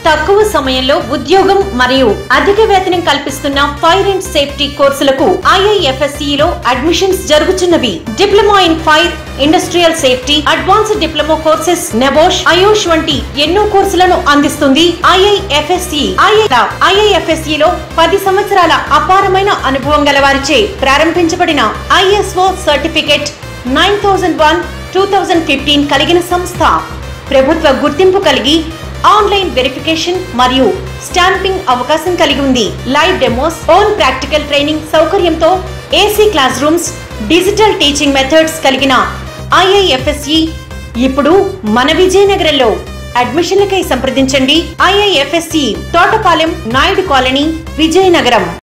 తక్కువ సమయంలో ఉద్యోగం మరియు అధిక వేతనం కల్పిస్తున్న ఫైర్ అండ్ సేఫ్టీ కోర్సులకు ఐఐఎఫ్ఎస్సి లో అడ్మిషన్స్ జరుగుతున్నవి diploma in fire industrial safety advanced diploma courses NEBOSH IOSH వంటి ఎన్నో కోర్సులను అందిస్తుంది ఐఐఎఫ్ఎస్సి ఐఐఎఫ్ఎస్సి లో పది సంవత్సరాల అపారమైన అనుభవం గల వారిచే ప్రారంభించబడిన ISO certificate nine thousand one two thousand fifteen కలిగిన సంస్థ ప్రభుత్వ గుర్తింపు కలిగి ఆన్లైన్ వెరిఫికేషన్ మరియు స్టాంపింగ్ అవకాశం కలిగి ఉంది live demos own practical training సౌకర్యంతో AC class rooms digital teaching methods కలిగిన ఐఐఎఫ్ఎస్ఈ ఇప్పుడు మన విజయనగరంలో అడ్మిషన్లకై సంప్రదించండి ఐఐఎఫ్ఎస్సి తోటపాలెం నాయుడు కాలనీ విజయనగరం